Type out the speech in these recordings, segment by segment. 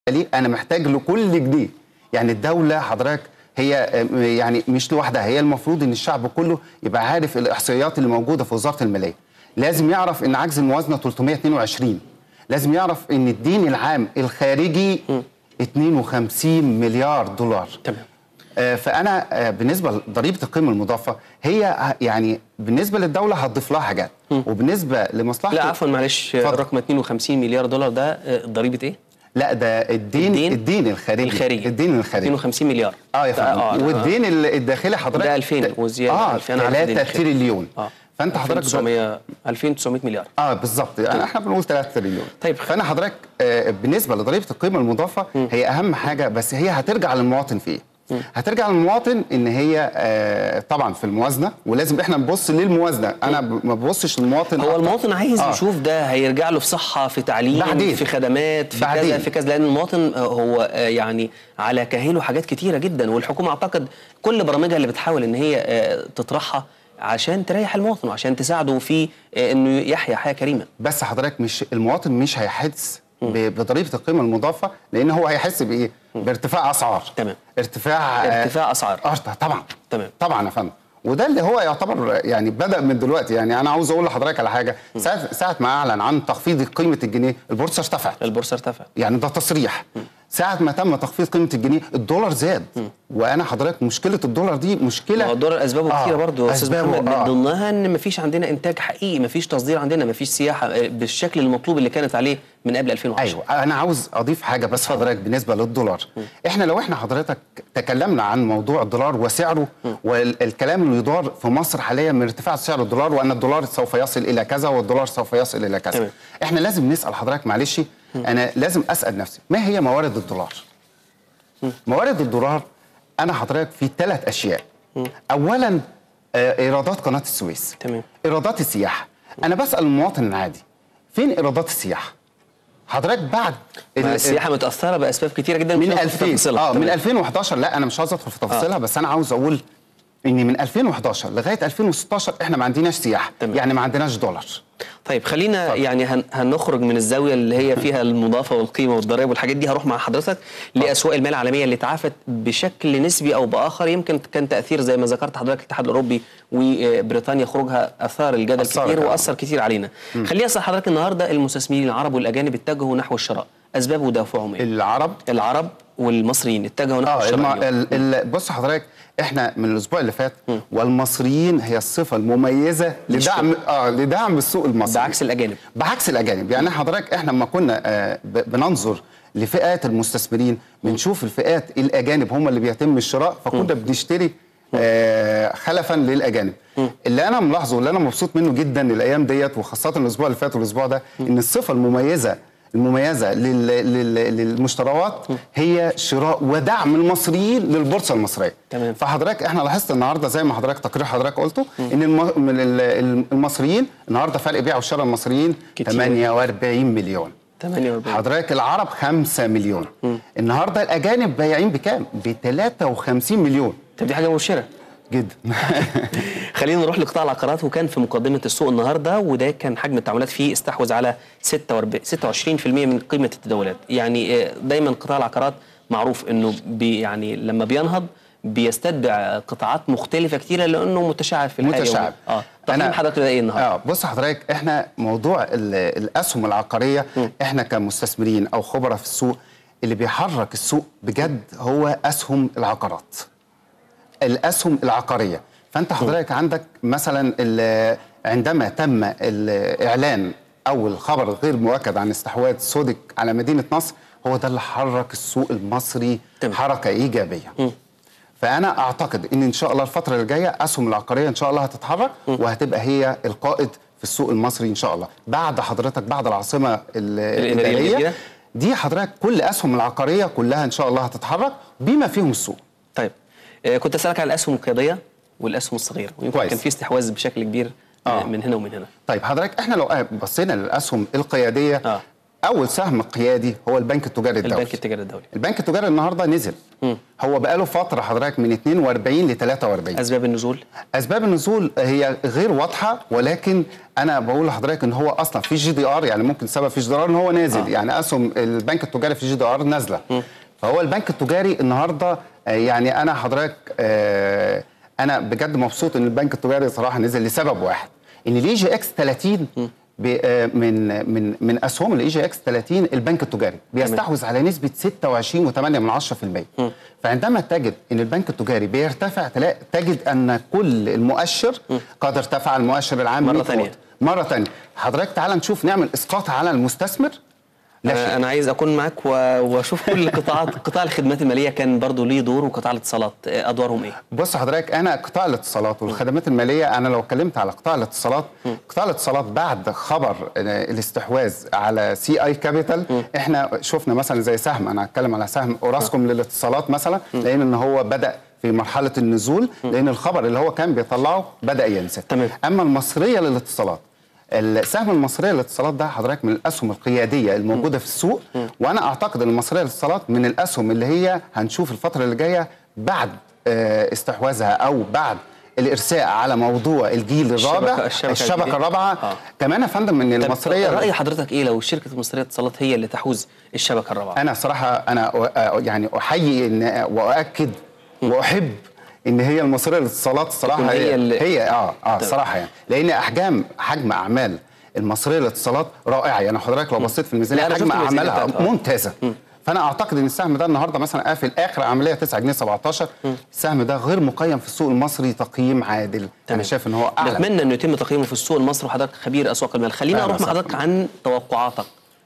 ليه انا محتاج لكل جنيه يعني الدوله حضرتك هي آه، يعني مش لوحدها هي المفروض ان الشعب كله يبقى عارف الاحصائيات اللي موجوده في وزاره الماليه لازم يعرف ان عجز الموازنه 322 لازم يعرف ان الدين العام الخارجي 52 مليار دولار تمام آه، فانا آه، بالنسبه لضريبه القيمه المضافه هي ه- يعني بالنسبه للدوله هتضيف لها حاجات وبالنسبه لمصلحه لا عفوا معلش اتفضل. رقم 52 مليار دولار ده آه، ضريبه ايه؟ لا ده الدين الدين؟ الدين, الدين الخارجي الخارجي الدين الخارجي 52 مليار اه يا فندم آه، آه، والدين ال- الداخلي حضرتك ده 2000 وزيادة اه 2000 أنا عارف الدين 3 الخارجي. تريليون اه فانت حضرتك 2900 2900 مليار اه بالظبط يعني احنا بنقول 3 تريليون طيب. فانا حضرتك آه بالنسبه لضريبه القيمه المضافه هي اهم حاجه بس هي هترجع للمواطن في ايه؟ هترجع للمواطن ان هي آه طبعا في الموازنه ولازم احنا نبص للموازنه انا ب- ما ببصش للمواطن هو أكتر. المواطن عايز آه. يشوف ده هيرجع له في صحه في تعليم بعدين. في خدمات في كذا بعدين. في كذا لان المواطن آه، هو آه، يعني على كاهله حاجات كتيره جدا والحكومه اعتقد كل برامجها اللي بتحاول ان هي آه، تطرحها عشان تريح المواطن وعشان تساعده في آه، انه يحيا حياه كريمه بس حضرتك مش المواطن مش هيحس ب- بضريبه القيمه المضافه لان هو هيحس بايه؟ بارتفاع اسعار تمام. ارتفاع آه، ارتفاع اسعار اه طبعا تمام. طبعا يا فندم وده اللي هو يعتبر يعني بدا من دلوقتي يعني انا عاوز اقول لحضرتك على حاجه ساعه ساعه ما اعلن عن تخفيض قيمه الجنيه البورصه ارتفعت البورصه ارتفعت يعني ده تصريح ساعه ما تم تخفيض قيمه الجنيه الدولار زاد وانا حضرتك مشكله الدولار دي مشكله ما هو الدولار اسبابه آه، كتيره برضه يا استاذ أسبابه، محمد من آه. ضمنها ان مفيش عندنا انتاج حقيقي مفيش تصدير عندنا مفيش سياحه آه، بالشكل المطلوب اللي كانت عليه من قبل 2010 ايوه انا عاوز اضيف حاجه بس حضرتك بالنسبه للدولار احنا لو احنا حضرتك تكلمنا عن موضوع الدولار وسعره والكلام اللي يدار في مصر حاليا من ارتفاع سعر الدولار وان الدولار سوف يصل الى كذا والدولار سوف يصل الى كذا تمام. احنا لازم نسال حضرتك معلش انا لازم اسال نفسي ما هي موارد الدولار موارد الدولار انا حضرتك في ثلاث اشياء اولا آه، ايرادات قناه السويس تمام. ايرادات السياحه انا بسال المواطن العادي فين ايرادات السياحه حضرتك بعد ال- ما السياحه متاثره باسباب كتيره جدا من مش هندخل في 2000 تفاصيلها. اه من تمام. 2011 لا انا مش عاوز ادخل في تفاصيلها بس انا عاوز اقول ان من 2011 لغايه 2016 احنا ما عندناش سياحه تمام. يعني ما عندناش دولار طيب خلينا يعني هن هنخرج من الزاويه اللي هي فيها المضافه والقيمه والضرائب والحاجات دي هروح مع حضرتك لاسواق المال العالميه اللي تعافت بشكل نسبي او باخر يمكن كان تاثير زي ما ذكرت حضرتك الاتحاد الاوروبي وبريطانيا خروجها اثار الجدل أثار كتير الجدل. واثر كتير علينا خليني اسال حضرتك النهارده المستثمرين العرب والاجانب اتجهوا نحو الشراء اسباب ودافعهم ايه؟ العرب العرب والمصريين اتجهوا نحو اه الشراء الم... اليوم. ال... ال... بص حضرتك احنا من الاسبوع اللي فات والمصريين هي الصفه المميزه لدعم اه لدعم السوق المصري بعكس الاجانب بعكس الاجانب يعني حضرتك احنا لما كنا آه، ب- بننظر لفئات المستثمرين بنشوف الفئات الاجانب هم اللي بيتم الشراء فكنا بنشتري آه، خلفا للاجانب اللي انا ملاحظه واللي انا مبسوط منه جدا الايام ديت وخاصه الاسبوع اللي فات والاسبوع ده ان الصفه المميزه المميزه لل... لل... للمشتريات هي شراء ودعم المصريين للبورصه المصريه تمام. فحضرتك احنا لاحظت النهارده زي ما حضرتك تقرير حضرتك قلته ان الم... من ال- المصريين النهارده فرق بيع وشراء المصريين كتير. 48 مليون 48 حضرتك العرب 5 مليون النهارده الاجانب بايعين بكام؟ ب 53 مليون طب دي حاجه مبشره جدا خلينا نروح لقطاع العقارات وكان في مقدمه السوق النهارده وده كان حجم التعاملات فيه استحوذ على 46 26% من قيمه التداولات يعني آه، دايما قطاع العقارات معروف انه بي يعني لما بينهض بيستتبع قطاعات مختلفه كتيره لانه متشعب في الحياه متشعب اه تقييم حضرتك ده ايه النهارده؟ اه بص حضرتك احنا موضوع ال- الاسهم العقاريه احنا كمستثمرين او خبراء في السوق اللي بيحرك السوق بجد هو اسهم العقارات الاسهم العقاريه فانت حضرتك عندك مثلا ال- عندما تم الاعلان او الخبر غير مؤكد عن استحواذ سودك على مدينه نصر هو ده اللي حرك السوق المصري تمام. حركه ايجابيه فانا اعتقد ان ان شاء الله الفتره اللي جايه اسهم العقاريه ان شاء الله هتتحرك وهتبقى هي القائد في السوق المصري ان شاء الله بعد حضرتك بعد العاصمه ال- الإدارية الجديدة؟ الاداريه دي حضرتك كل اسهم العقاريه كلها ان شاء الله هتتحرك بما فيهم السوق طيب آه، كنت اسالك على الاسهم القياديه والاسهم الصغيره ويمكن كويس. كان في استحواذ بشكل كبير آه. آه. من هنا ومن هنا طيب حضرتك احنا لو بصينا للاسهم القياديه آه. اول سهم قيادي هو البنك التجاري الدولي البنك التجاري الدولي البنك التجاري النهارده نزل هو بقاله فتره حضرتك من 42 ل 43 اسباب النزول اسباب النزول هي غير واضحه ولكن انا بقول لحضرتك ان هو اصلا في جي دي ار يعني ممكن سبب في جي دي ار ان هو نازل آه. آه. يعني اسهم البنك التجاري في جي دي ار نازله فهو البنك التجاري النهارده آه، يعني انا حضرتك آه، انا بجد مبسوط ان البنك التجاري صراحه نزل لسبب واحد ان الاي جي اكس 30 ب- آه، من من من اسهم الاي جي اكس 30 البنك التجاري بيستحوذ على نسبه 26.8 من 10% فعندما تجد ان البنك التجاري بيرتفع تلاقي تجد ان كل المؤشر قد ارتفع المؤشر العام مرة 100 تانية. نقطة. مره ثانيه حضرتك تعال نشوف نعمل اسقاط على المستثمر لا انا شيء. انا عايز اكون معاك و- واشوف كل قطاعات قطاع الخدمات الماليه كان برضو ليه دور وقطاع الاتصالات آه، ادوارهم ايه بص حضرتك انا قطاع الاتصالات والخدمات الماليه انا لو اتكلمت على قطاع الاتصالات قطاع الاتصالات بعد خبر آه، الاستحواذ على سي اي كابيتال احنا شفنا مثلا زي سهم انا هتكلم على سهم اوراسكوم للاتصالات مثلا لان ان هو بدا في مرحله النزول لان الخبر اللي هو كان بيطلعه بدا ينزل تمام. اما المصريه للاتصالات السهم المصريه للاتصالات ده حضرتك من الاسهم القياديه الموجوده في السوق وانا اعتقد ان المصريه للاتصالات من الاسهم اللي هي هنشوف الفتره اللي جايه بعد آه، استحواذها او بعد الارساء على موضوع الجيل الرابع الشبكة- الشبكة الشبكه الجديدة. الرابعه آه. كمان يا فندم ان طب المصريه راي حضرتك ايه لو الشركه المصريه للاتصالات هي اللي تحوز الشبكه الرابعه انا صراحه انا أ- أ- يعني احيي ان واؤكد واحب ان هي المصريه للاتصالات الصراحه تكون هي هي, اللي- هي اه اه تمام. صراحه يعني لان احجام حجم اعمال المصريه للاتصالات رائعه يعني حضرتك لو بصيت في الميزانيه لا، أنا حجم شفت الميزانية اعمالها بتاعتها. ممتازه فانا اعتقد ان السهم ده النهارده مثلا قافل اخر عمليه 9 جنيه 17 السهم ده غير مقيم في السوق المصري تقييم عادل انا شايف ان هو اعلى نتمنى انه يتم تقييمه في السوق المصري وحضرتك خبير اسواق المال خلينا أهلا اروح مع وسهلا. حضرتك عن توقعاتك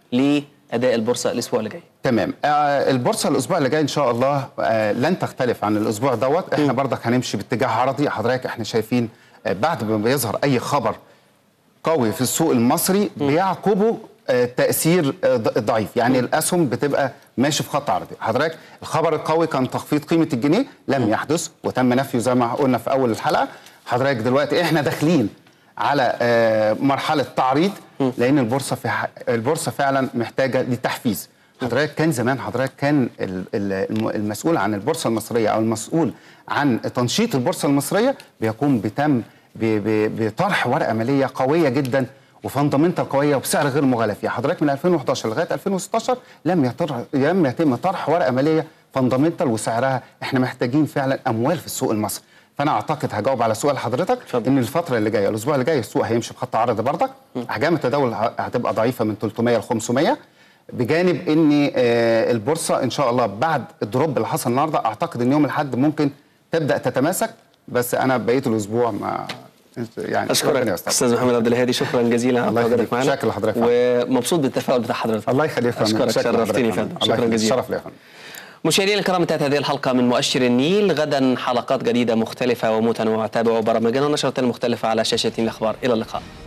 لاداء البورصه الاسبوع اللي جاي تمام آه البورصه الاسبوع اللي جاي ان شاء الله آه لن تختلف عن الاسبوع دوت احنا برضك هنمشي باتجاه عرضي حضرتك احنا شايفين آه بعد ما بيظهر اي خبر قوي في السوق المصري بيعقبه آه، تاثير آه، ض- ضعيف يعني الاسهم بتبقى ماشي في خط عرضي حضرتك الخبر القوي كان تخفيض قيمه الجنيه لم يحدث وتم نفيه زي ما قلنا في اول الحلقه حضرتك دلوقتي احنا داخلين على آه، مرحله تعريض لان البورصه في ح- البورصه فعلا محتاجه لتحفيز حضرتك كان زمان حضرتك كان ال- ال- الم- المسؤول عن البورصه المصريه او المسؤول عن تنشيط البورصه المصريه بيقوم بتم ب- ب- بطرح ورقه ماليه قويه جدا وفندمنتال قويه وبسعر غير مغالى فيها حضرتك من 2011 لغايه 2016 لم يطر لم يتم طرح ورقه ماليه فندمنتال وسعرها احنا محتاجين فعلا اموال في السوق المصري فانا اعتقد هجاوب على سؤال حضرتك اتفضل. ان الفتره اللي جايه الاسبوع اللي جاي السوق هيمشي بخط عرض بردك احجام التداول ه- هتبقى ضعيفه من 300 ل 500 بجانب ان آه، البورصه ان شاء الله بعد الدروب اللي حصل النهارده اعتقد ان يوم الاحد ممكن تبدا تتماسك بس انا بقيه الاسبوع ما يعني ربنا اشكرك يستر. استاذ محمد عبد الهادي شكرا جزيلا على الله حضرتك يخليك. معنا شكرا لحضرتك. ومبسوط بالتفاؤل بتاع حضرتك الله يخليك يا فندم. اشكرك شكرا لحضرتك شرفتني يا يا فندم الله شكرا يخليك. جزيلا شرف لي يا فندم مشاهدينا الكرام انتهت هذه الحلقه من مؤشر النيل غدا حلقات جديده مختلفه ومتنوعه تابعوا برامجنا ونشرة مختلفه على شاشه الاخبار الى اللقاء